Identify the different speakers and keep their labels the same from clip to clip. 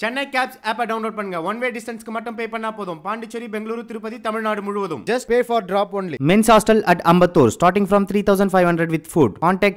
Speaker 1: Chennai cabs ஆப்பை download பண்ணுங்க one way டிஸ்டன்ஸ்க்கு மட்டும் பே பண்ணா போதும் பாண்டிச்சேரி பெங்களூரு திருப்பதி தமிழ்நாடு முழுவதும்
Speaker 2: Just pay for drop only.
Speaker 3: Men's hostel at Ambattur starting from 3500 with food. Contact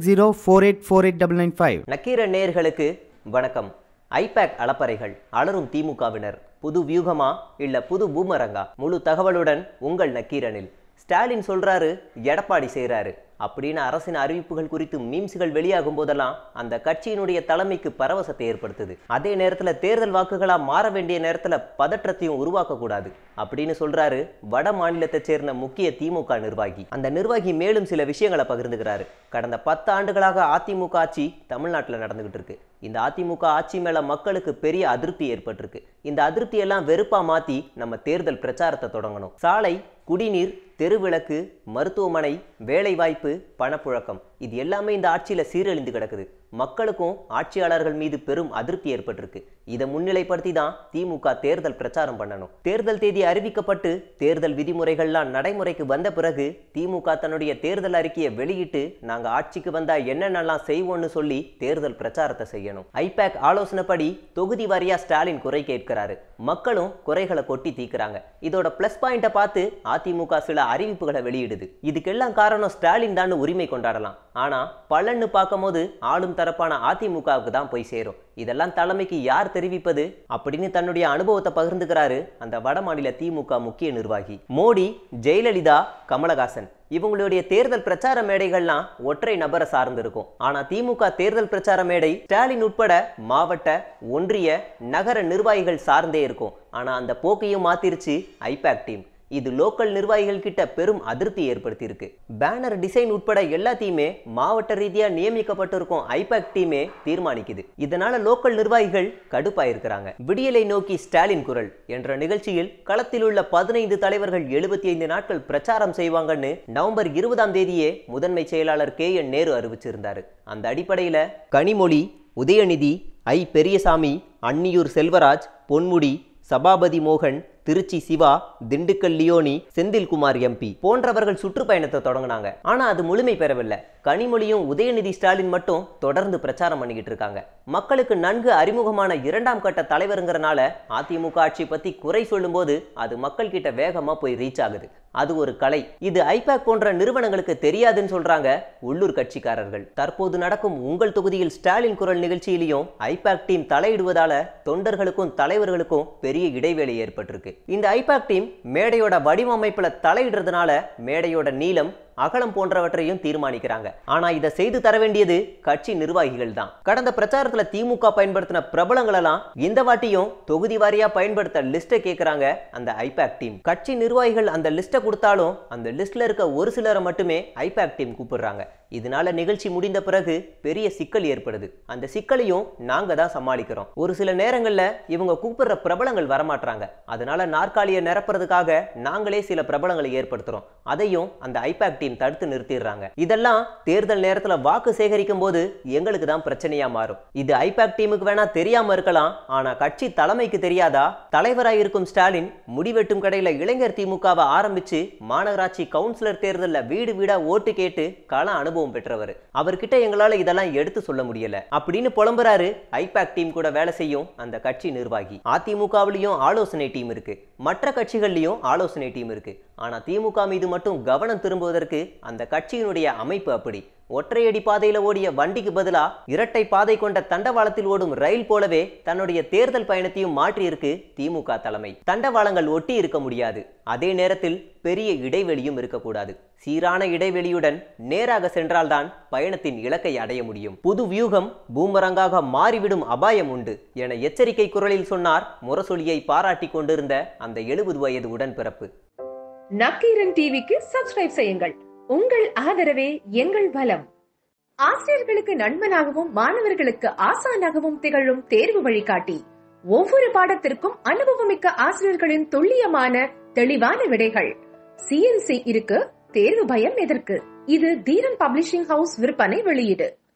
Speaker 3: 760-484895.
Speaker 4: நக்கீர நேயர்களுக்கு வணக்கம் ஐபேக் அளப்பறைகள் அலரும் திமுகவினர் புது வியூகமா இல்ல புது பூமரங்கா முழு தகவலுடன் உங்கள் நக்கீரனில் ஸ்டாலின் சொல்றாரு எடப்பாடி செய்றாரு அப்படின்னு அரசின் அறிவிப்புகள் குறித்து மீம்ஸ்கள் வெளியாகும் போதெல்லாம் அந்த கட்சியினுடைய தலைமைக்கு பரவசத்தை ஏற்படுத்துது அதே நேரத்துல தேர்தல் வாக்குகளா மாற வேண்டிய நேரத்துல பதற்றத்தையும் உருவாக்க கூடாது அப்படின்னு சொல்றாரு வட மாநிலத்தைச் சேர்ந்த முக்கிய திமுக நிர்வாகி அந்த நிர்வாகி மேலும் சில விஷயங்களை பகிர்ந்துக்கிறாரு கடந்த பத்து ஆண்டுகளாக அதிமுக ஆட்சி தமிழ்நாட்டில் நடந்துகிட்டு இருக்கு இந்த அதிமுக ஆட்சி மேல மக்களுக்கு பெரிய அதிருப்தி ஏற்பட்டிருக்கு இந்த அதிருப்தி எல்லாம் வெறுப்பா மாத்தி நம்ம தேர்தல் பிரச்சாரத்தை தொடங்கணும் சாலை குடிநீர் தெருவிளக்கு மருத்துவமனை வேலைவாய்ப்பு பணப்புழக்கம் இது எல்லாமே இந்த ஆட்சியில சீரழிந்து கிடக்குது மக்களுக்கும் ஆட்சியாளர்கள் மீது பெரும் அதிருப்தி ஏற்பட்டிருக்கு இதை முன்னிலைப்படுத்தி தான் திமுக தேர்தல் பிரச்சாரம் பண்ணணும் தேர்தல் தேதி அறிவிக்கப்பட்டு தேர்தல் விதிமுறைகள்லாம் நடைமுறைக்கு வந்த பிறகு திமுக தன்னுடைய தேர்தல் அறிக்கையை வெளியிட்டு நாங்க ஆட்சிக்கு வந்தா என்னென்னலாம் செய்வோம்னு சொல்லி தேர்தல் பிரச்சாரத்தை செய்யணும் ஐபேக் ஆலோசனைப்படி தொகுதி வாரியா ஸ்டாலின் குறை கேட்கிறாரு மக்களும் குறைகளை கொட்டி தீக்குறாங்க இதோட பிளஸ் பாயிண்ட்டை பார்த்து அதிமுக சில அறிவிப்புகளை வெளியிடுது இதுக்கெல்லாம் காரணம் ஸ்டாலின் தான் உரிமை கொண்டாடலாம் ஆனா பலன்னு பார்க்கும்போது ஆளும் தரப்பான அதிமுகவுக்கு தான் போய் சேரும் இதெல்லாம் தலைமைக்கு யார் தெரிவிப்பது அப்படின்னு தன்னுடைய அனுபவத்தை பகிர்ந்துக்கிறாரு அந்த வட மாநில திமுக முக்கிய நிர்வாகி மோடி ஜெயலலிதா கமலஹாசன் இவங்களுடைய தேர்தல் பிரச்சார மேடைகள்லாம் ஒற்றை நபரை சார்ந்து இருக்கும் ஆனா திமுக தேர்தல் பிரச்சார மேடை ஸ்டாலின் உட்பட மாவட்ட ஒன்றிய நகர நிர்வாகிகள் சார்ந்தே இருக்கும் ஆனா அந்த போக்கையும் மாத்திருச்சு ஐபேக் டீம் இது லோக்கல் நிர்வாகிகள் கிட்ட பெரும் அதிருப்தி ஏற்படுத்தி இருக்கு பேனர் டிசைன் உட்பட எல்லாத்தையுமே மாவட்ட ரீதியா நியமிக்கப்பட்டிருக்கும் ஐபேக் டீமே தீர்மானிக்குது இதனால லோக்கல் நிர்வாகிகள் கடுப்பாயிருக்கிறாங்க விடியலை நோக்கி ஸ்டாலின் குரல் என்ற நிகழ்ச்சியில் களத்தில் உள்ள பதினைந்து தலைவர்கள் எழுபத்தி ஐந்து நாட்கள் பிரச்சாரம் செய்வாங்கன்னு நவம்பர் இருபதாம் தேதியே முதன்மை செயலாளர் கே என் நேரு அறிவிச்சிருந்தாரு அந்த அடிப்படையில கனிமொழி உதயநிதி ஐ பெரியசாமி அன்னியூர் செல்வராஜ் பொன்முடி சபாபதி மோகன் திருச்சி சிவா திண்டுக்கல் லியோனி செந்தில்குமார் எம்பி போன்றவர்கள் சுற்றுப்பயணத்தை தொடங்கினாங்க ஆனா அது முழுமை பெறவில்லை கனிமொழியும் உதயநிதி ஸ்டாலின் மட்டும் தொடர்ந்து பிரச்சாரம் பண்ணிக்கிட்டு இருக்காங்க மக்களுக்கு நன்கு அறிமுகமான இரண்டாம் கட்ட தலைவருங்கிறனால அதிமுக ஆட்சி பத்தி குறை சொல்லும்போது அது மக்கள் கிட்ட வேகமா போய் ரீச் ஆகுது அது ஒரு கலை இது ஐபேக் போன்ற நிறுவனங்களுக்கு தெரியாதுன்னு சொல்றாங்க உள்ளூர் கட்சிக்காரர்கள் தற்போது நடக்கும் உங்கள் தொகுதியில் ஸ்டாலின் குரல் நிகழ்ச்சியிலையும் ஐபேக் டீம் தலையிடுவதால தொண்டர்களுக்கும் தலைவர்களுக்கும் பெரிய இடைவேளை ஏற்பட்டிருக்கு இந்த ஐபேக் டீம் மேடையோட வடிவமைப்புல தலையிடுறதுனால மேடையோட நீளம் அகலம் போன்றவற்றையும் தீர்மானிக்கிறாங்க ஆனா இதை செய்து தர வேண்டியது கட்சி நிர்வாகிகள் தான் கடந்த பிரச்சாரத்துல திமுக பயன்படுத்தின பிரபலங்களெல்லாம் இந்த வாட்டியும் தொகுதி வாரியா பயன்படுத்த லிஸ்ட்டை கேட்கறாங்க அந்த ஐபேக் டீம் கட்சி நிர்வாகிகள் அந்த லிஸ்ட்டை கொடுத்தாலும் அந்த லிஸ்ட்ல இருக்க ஒரு சிலரை மட்டுமே ஐபேக் டீம் கூப்பிடுறாங்க இதனால நிகழ்ச்சி முடிந்த பிறகு பெரிய சிக்கல் ஏற்படுது அந்த சிக்கலையும் நாங்க தான் சமாளிக்கிறோம் ஒரு சில நேரங்கள்ல இவங்க கூப்பிடுற பிரபலங்கள் வரமாட்டாங்க அதனால நாற்காலியை நிரப்புறதுக்காக நாங்களே சில பிரபலங்களை ஏற்படுத்துறோம் அதையும் அந்த ஐபேக் டீம் தடுத்து நிறுத்திடுறாங்க இதெல்லாம் தேர்தல் நேரத்துல வாக்கு சேகரிக்கும் போது எங்களுக்கு தான் பிரச்சனையா மாறும் இது ஐபேக் டீமுக்கு வேணா தெரியாம இருக்கலாம் ஆனா கட்சி தலைமைக்கு தெரியாதா தலைவராக இருக்கும் ஸ்டாலின் முடிவெட்டும் கடையில இளைஞர் திமுகவை ஆரம்பிச்சு மாநகராட்சி கவுன்சிலர் தேர்தல்ல வீடு வீடா ஓட்டு கேட்டு கள அனுபவம் பெற்றவர் அவர்கிட்ட எங்களால இதெல்லாம் எடுத்து சொல்ல முடியல அப்படின்னு புலம்புறாரு ஐபேக் டீம் கூட வேலை செய்யும் அந்த கட்சி நிர்வாகி அதிமுகவிலையும் ஆலோசனை டீம் இருக்கு மற்ற கட்சிகள்லயும் ஆலோசனை டீம் இருக்கு ஆனா திமுக மீது மட்டும் கவனம் திரும்புவதற்கு அந்த கட்சியினுடைய அமைப்பு அப்படி ஒற்றையடி பாதையில ஓடிய வண்டிக்கு பதிலா இரட்டை பாதை கொண்ட தண்டவாளத்தில் ஓடும் ரயில் போலவே தன்னுடைய தேர்தல் பயணத்தையும் மாற்றியிருக்கு திமுக தலைமை தண்டவாளங்கள் ஒட்டி இருக்க முடியாது அதே நேரத்தில் பெரிய இடைவெளியும் இருக்கக்கூடாது சீரான இடைவெளியுடன் நேராக சென்றால்தான் பயணத்தின் இலக்கை அடைய முடியும் புது வியூகம் பூமரங்காக மாறிவிடும் அபாயம் உண்டு என எச்சரிக்கை குரலில் சொன்னார் முரசொலியை பாராட்டி கொண்டிருந்த அந்த எழுபது வயது உடன்பிறப்பு
Speaker 5: நக்கீரன் டிவிக்கு சப்ஸ்கிரைப் செய்யுங்கள் உங்கள் ஆதரவே எங்கள் பலம் ஆசிரியர்களுக்கு நண்பனாகவும் மாணவர்களுக்கு ஆசானாகவும் திகழும் தேர்வு வழிகாட்டி ஒவ்வொரு பாடத்திற்கும் அனுபவமிக்க ஆசிரியர்களின் துல்லியமான தெளிவான விடைகள் சிஎன்சி இருக்கு தேர்வு பயம் எதற்கு இது தீரன் பப்ளிஷிங் ஹவுஸ் விற்பனை வெளியீடு